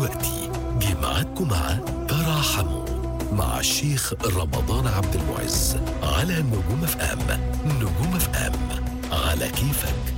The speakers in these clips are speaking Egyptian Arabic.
ودلوقتي جه معاكم مع تراحموا مع الشيخ رمضان عبد المعز على نجوم اف ام نجوم اف ام على كيفك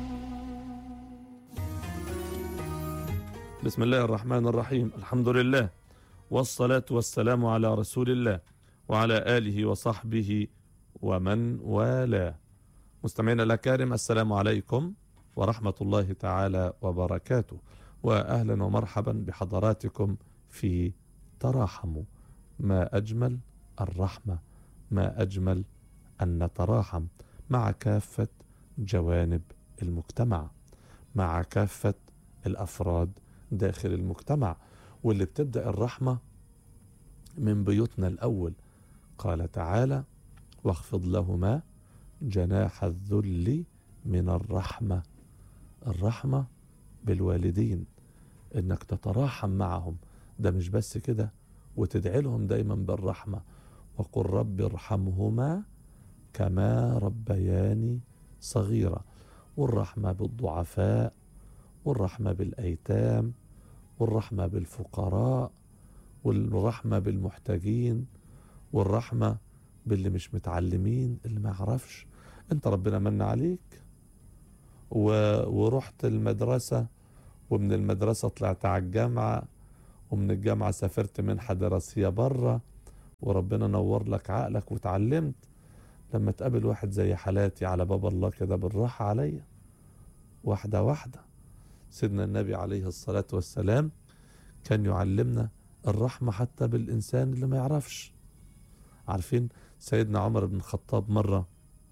بسم الله الرحمن الرحيم الحمد لله والصلاة والسلام على رسول الله وعلى آله وصحبه ومن والاه مستمعينا الأكارم السلام عليكم ورحمة الله تعالى وبركاته وأهلا ومرحبا بحضراتكم في تراحموا ما أجمل الرحمة ما أجمل أن نتراحم مع كافة جوانب المجتمع مع كافة الأفراد داخل المجتمع واللي بتبدأ الرحمة من بيوتنا الأول قال تعالى واخفض لهما جناح الذل من الرحمة الرحمة بالوالدين انك تتراحم معهم ده مش بس كده وتدعي لهم دايما بالرحمة وقل رب ارحمهما كما ربياني صغيرة والرحمة بالضعفاء والرحمة بالأيتام والرحمة بالفقراء والرحمة بالمحتاجين والرحمة باللي مش متعلمين اللي ما يعرفش انت ربنا من عليك و... ورحت المدرسة ومن المدرسة طلعت على الجامعة ومن الجامعة سافرت منحة دراسية بره وربنا نور لك عقلك وتعلمت لما تقابل واحد زي حالاتي على باب الله كده بالراحة عليا واحدة واحدة سيدنا النبي عليه الصلاة والسلام كان يعلمنا الرحمة حتى بالإنسان اللي ما يعرفش عارفين سيدنا عمر بن الخطاب مرة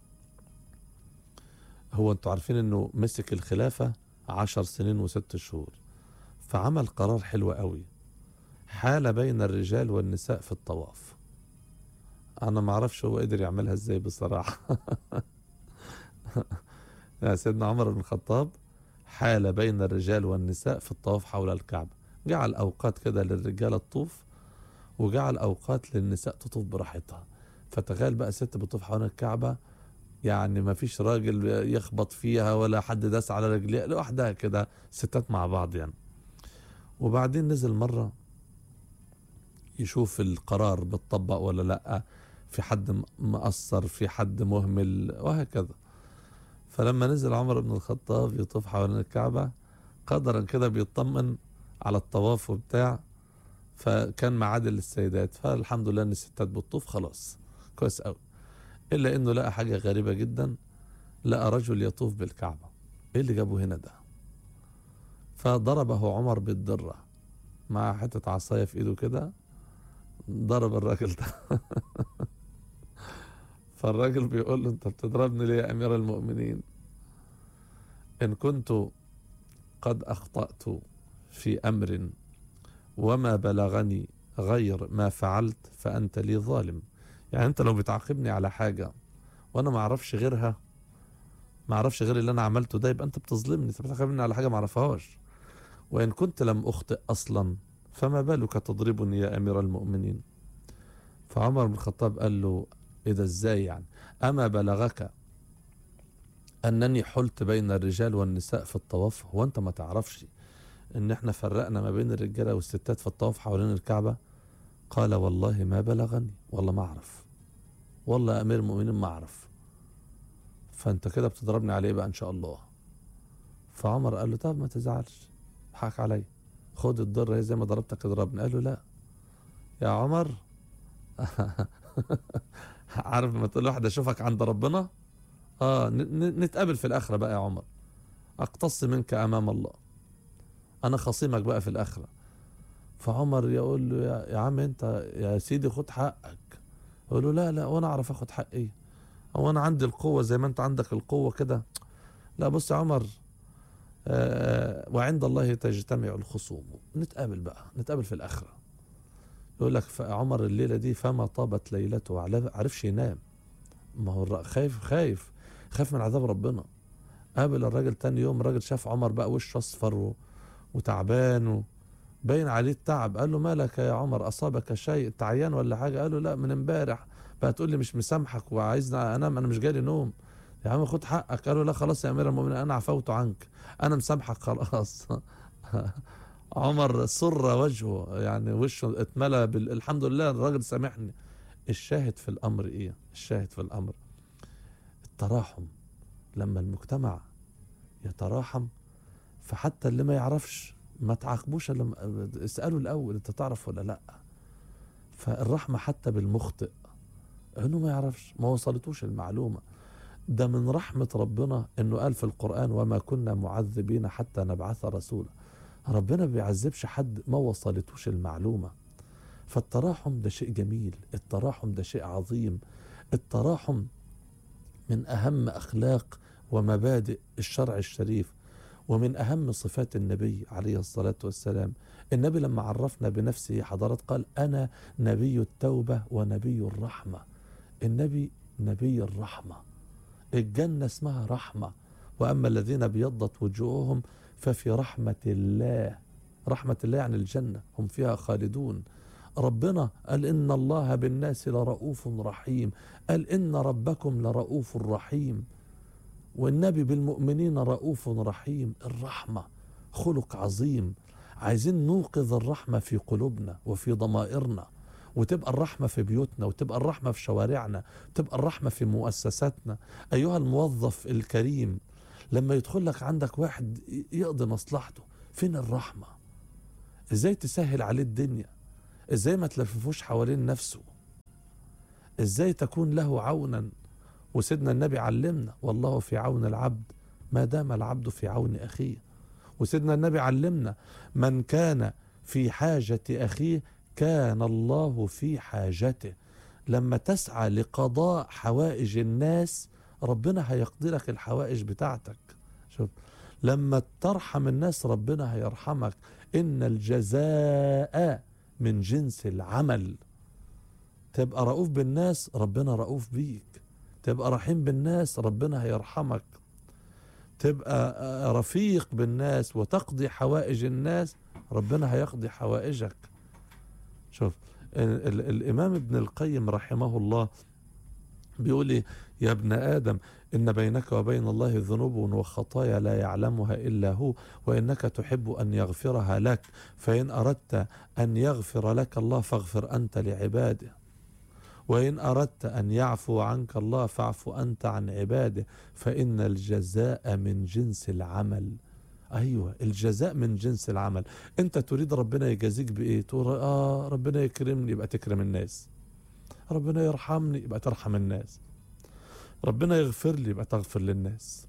هو انتوا عارفين انه مسك الخلافة عشر سنين وست شهور فعمل قرار حلو قوي حال بين الرجال والنساء في الطواف انا ما اعرفش هو قدر يعملها ازاي بصراحة يا سيدنا عمر بن الخطاب حال بين الرجال والنساء في الطواف حول الكعبة جعل اوقات كده للرجال تطوف وجعل اوقات للنساء تطوف براحتها فتخيل بقى ست بتطوف حول الكعبة يعني ما فيش راجل يخبط فيها ولا حد داس على رجليها لوحدها كده ستات مع بعض يعني وبعدين نزل مرة يشوف القرار بتطبق ولا لا في حد مقصر في حد مهمل وهكذا فلما نزل عمر بن الخطاب يطوف حوالين الكعبة قدرا كده بيطمن على الطواف وبتاع فكان معادل للسيدات فالحمد لله ان الستات بتطوف خلاص كويس قوي الا انه لقى حاجه غريبه جدا لقى رجل يطوف بالكعبه ايه اللي جابه هنا ده فضربه عمر بالدره مع حته عصايه في ايده كده ضرب الراجل ده فالراجل بيقول له انت بتضربني ليه يا امير المؤمنين ان كنت قد اخطات في امر وما بلغني غير ما فعلت فانت لي ظالم يعني انت لو بتعاقبني على حاجه وانا ما اعرفش غيرها ما اعرفش غير اللي انا عملته ده يبقى انت بتظلمني انت بتعاقبني على حاجه ما اعرفهاش وان كنت لم اخطئ اصلا فما بالك تضربني يا امير المؤمنين فعمر بن الخطاب قال له ايه ده ازاي يعني اما بلغك انني حلت بين الرجال والنساء في الطواف هو انت ما تعرفش ان احنا فرقنا ما بين الرجاله والستات في الطواف حوالين الكعبه قال والله ما بلغني والله ما اعرف والله يا امير المؤمنين ما اعرف فانت كده بتضربني عليه بقى ان شاء الله فعمر قال له طب ما تزعلش حق علي خد الضره هي زي ما ضربتك اضربني قال له لا يا عمر عارف لما تقول واحد اشوفك عند ربنا اه نتقابل في الاخره بقى يا عمر اقتص منك امام الله انا خصيمك بقى في الاخره فعمر يقول له يا, يا عم انت يا سيدي خد حقك يقول له لا لا وانا اعرف اخد حقي هو انا عندي القوه زي ما انت عندك القوه كده لا بص يا عمر آه وعند الله تجتمع الخصوم نتقابل بقى نتقابل في الاخره يقول لك عمر الليله دي فما طابت ليلته عرفش ينام ما هو خايف خايف خايف من عذاب ربنا قابل الراجل تاني يوم الراجل شاف عمر بقى وشه اصفر وتعبان باين عليه التعب قال له مالك يا عمر اصابك شيء تعيان ولا حاجه قال له لا من امبارح بقى تقول لي مش مسامحك وعايزني انام انا مش جالي نوم يا عم خد حقك قال له لا خلاص يا امير المؤمنين انا عفوت عنك انا مسامحك خلاص عمر سر وجهه يعني وشه اتملى بال... الحمد لله الراجل سامحني الشاهد في الامر ايه الشاهد في الامر التراحم لما المجتمع يتراحم فحتى اللي ما يعرفش ما تعاقبوش الا لما- اساله الاول انت تعرف ولا لا فالرحمه حتى بالمخطئ انه ما يعرفش ما وصلتوش المعلومه ده من رحمه ربنا انه قال في القران وما كنا معذبين حتى نبعث رسولا ربنا ما بيعذبش حد ما وصلتوش المعلومه فالتراحم ده شيء جميل التراحم ده شيء عظيم التراحم من اهم اخلاق ومبادئ الشرع الشريف ومن اهم صفات النبي عليه الصلاه والسلام النبي لما عرفنا بنفسه حضرات قال انا نبي التوبه ونبي الرحمه النبي نبي الرحمه الجنه اسمها رحمه واما الذين ابيضت وجوههم ففي رحمه الله رحمه الله يعني الجنه هم فيها خالدون ربنا قال ان الله بالناس لرؤوف رحيم قال ان ربكم لرؤوف رحيم والنبي بالمؤمنين رؤوف رحيم الرحمه خلق عظيم عايزين نوقظ الرحمه في قلوبنا وفي ضمائرنا وتبقى الرحمه في بيوتنا وتبقى الرحمه في شوارعنا وتبقى الرحمه في مؤسساتنا ايها الموظف الكريم لما يدخل لك عندك واحد يقضي مصلحته فين الرحمه ازاي تسهل عليه الدنيا ازاي ما تلففوش حوالين نفسه ازاي تكون له عونا وسيدنا النبي علمنا والله في عون العبد ما دام العبد في عون اخيه وسيدنا النبي علمنا من كان في حاجة اخيه كان الله في حاجته لما تسعى لقضاء حوائج الناس ربنا هيقضي لك الحوائج بتاعتك شوف لما ترحم الناس ربنا هيرحمك ان الجزاء من جنس العمل تبقى رؤوف بالناس ربنا رؤوف بيك تبقى رحيم بالناس ربنا هيرحمك تبقى آه، رفيق بالناس وتقضي حوائج الناس ربنا هيقضي حوائجك شوف ال- ال- الإمام ابن القيم رحمه الله بيقول إيه؟ يا ابن آدم إن بينك وبين الله ذنوب وخطايا لا يعلمها إلا هو وإنك تحب أن يغفرها لك فإن أردت أن يغفر لك الله فاغفر أنت لعباده وإن أردت أن يعفو عنك الله فاعف أنت عن عباده فإن الجزاء من جنس العمل أيوة الجزاء من جنس العمل أنت تريد ربنا يجازيك بإيه تقول آه ربنا يكرمني يبقى تكرم الناس ربنا يرحمني يبقى ترحم الناس ربنا يغفر لي يبقى تغفر للناس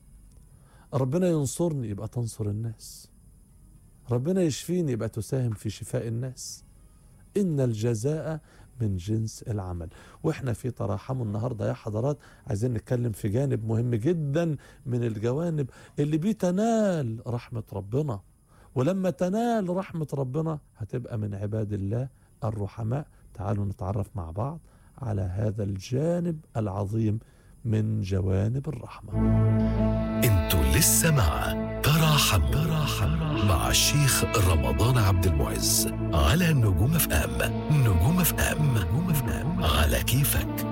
ربنا ينصرني يبقى تنصر الناس ربنا يشفيني يبقى تساهم في شفاء الناس إن الجزاء من جنس العمل واحنا في تراحم النهارده يا حضرات عايزين نتكلم في جانب مهم جدا من الجوانب اللي بيه تنال رحمة ربنا ولما تنال رحمة ربنا هتبقى من عباد الله الرحماء تعالوا نتعرف مع بعض على هذا الجانب العظيم من جوانب الرحمة انتوا لسه مع تراحم تراحم مع الشيخ رمضان عبد المعز على نجوم اف ام نجوم اف ام نجوم اف ام على كيفك